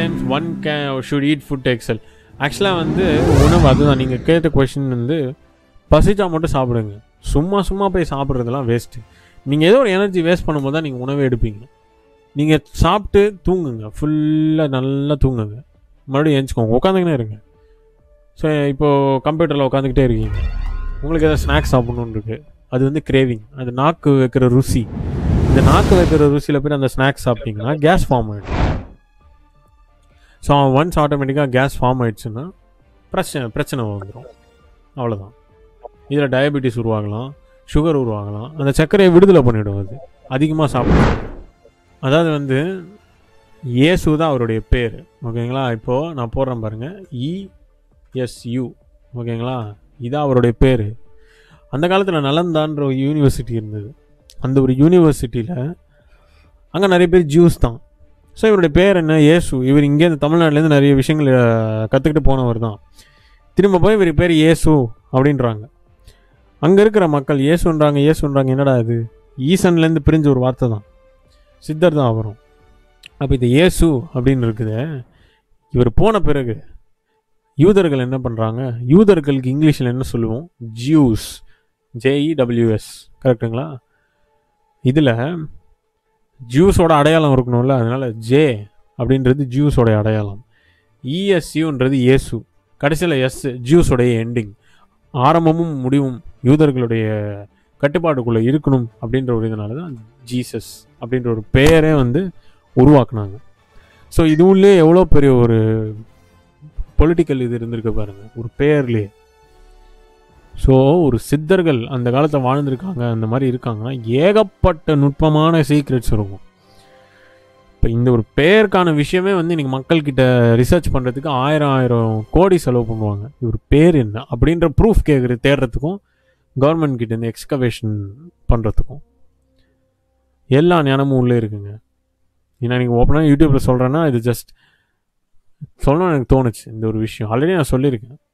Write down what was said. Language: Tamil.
டைம்ஸ் ஒன் கே ஷுட் ஈட் ஃபுட் எக்ஸல் ஆக்சுவலாக வந்து உணவு அதுதான் நீங்கள் கேட்ட கொஷின் வந்து பசிச்சா மட்டும் சாப்பிடுங்க சும்மா சும்மா போய் சாப்பிட்றதெல்லாம் வேஸ்ட்டு நீங்கள் ஏதோ ஒரு எனர்ஜி வேஸ்ட் பண்ணும்போது தான் நீங்கள் உணவே எடுப்பீங்க நீங்கள் சாப்பிட்டு தூங்குங்க ஃபுல்லாக நல்லா தூங்குங்க மறுபடியும் எழுந்துக்கோங்க உட்காந்துக்கினே இருங்க ஸோ இப்போது கம்ப்யூட்டரில் உட்காந்துக்கிட்டே இருக்கீங்க உங்களுக்கு ஏதாவது ஸ்நாக்ஸ் சாப்பிட்ணுன்னு இருக்கு அது வந்து கிரேவிங் அது நாக்கு வைக்கிற ருசி இந்த நாக்கு வைக்கிற ருசியில் போய் அந்த ஸ்நாக்ஸ் சாப்பிட்டீங்கன்னா கேஸ் ஃபார்ம் ஆகிடும் ஸோ ஒன்ஸ் ஆட்டோமேட்டிக்காக கேஸ் ஃபார்ம் ஆயிடுச்சுன்னா பிரச்சனை பிரச்சனை வந்துடும் அவ்வளோதான் இதில் டயபெட்டிஸ் உருவாகலாம் சுகர் உருவாகலாம் அந்த சர்க்கரையை விடுதலை பண்ணிவிடும் அது அதிகமாக சாப்பிடும் அதாவது வந்து இயேசு தான் அவருடைய பேர் ஓகேங்களா இப்போது நான் போடுறேன் பாருங்கள் இஎஸ்யூ ஓகேங்களா இதான் அவருடைய பேர் அந்த காலத்தில் நலந்தான்ற ஒரு யூனிவர்சிட்டி இருந்தது அந்த ஒரு யூனிவர்சிட்டியில் அங்கே நிறைய பேர் ஜூஸ் தான் ஸோ இவருடைய பேர் என்ன இயேசு இவர் இங்கே இந்த தமிழ்நாட்டிலேருந்து நிறைய விஷயங்கள் கற்றுக்கிட்டு போனவர் தான் திரும்ப போய் இவர் பேர் இயேசு அப்படின்றாங்க அங்கே இருக்கிற மக்கள் இயேசுன்றாங்க இயேசுன்றாங்க என்னடா இது ஈசன்லேருந்து பிரிஞ்ச ஒரு வார்த்தை தான் சித்தர் தான் வரும் அப்போ இது இயேசு அப்படின்னு இருக்குது இவர் போன பிறகு யூதர்கள் என்ன பண்ணுறாங்க யூதர்களுக்கு இங்கிலீஷில் என்ன சொல்லுவோம் ஜியூஸ் ஜேஇடபிள்யூஎஸ் கரெக்டுங்களா இதில் ஜூஸோட அடையாளம் இருக்கணும்ல அதனால ஜே அப்படின்றது ஜூஸோட அடையாளம் இஎஸ்யூன்றது இயேசு கடைசியில் எஸ் ஜூஸோடைய எண்டிங் ஆரம்பமும் முடிவும் யூதர்களுடைய கட்டுப்பாட்டுக்குள்ளே இருக்கணும் அப்படின்ற ஒரு இதனால தான் ஜீசஸ் அப்படின்ற ஒரு பெயரே வந்து உருவாக்குனாங்க ஸோ இதுவுள்ளே எவ்வளோ பெரிய ஒரு பொலிட்டிக்கல் இது இருந்திருக்கு பாருங்க ஒரு பெயர்லேயே ஸோ ஒரு சித்தர்கள் அந்த காலத்தை வாழ்ந்திருக்காங்க அந்த மாதிரி இருக்காங்கன்னா ஏகப்பட்ட நுட்பமான சீக்ரெட்ஸ் இருக்கும் இப்போ இந்த ஒரு பேருக்கான விஷயமே வந்து இன்னைக்கு மக்கள்கிட்ட ரிசர்ச் பண்ணுறதுக்கு ஆயிரம் ஆயிரம் கோடி செலவு பண்ணுவாங்க இவர் பேர் என்ன அப்படின்ற ப்ரூஃப் கேட்குறது தேடுறதுக்கும் கவர்மெண்ட் கிட்ட இருந்து எக்ஸ்கவேஷன் பண்ணுறதுக்கும் எல்லா ஞானமும் உள்ளே இருக்குங்க ஏன்னா நீங்கள் ஓப்பனாக யூடியூப்பில் சொல்கிறேன்னா இது ஜஸ்ட் சொல்லணும்னு எனக்கு தோணுச்சு இந்த ஒரு விஷயம் ஆல்ரெடி நான் சொல்லியிருக்கேன்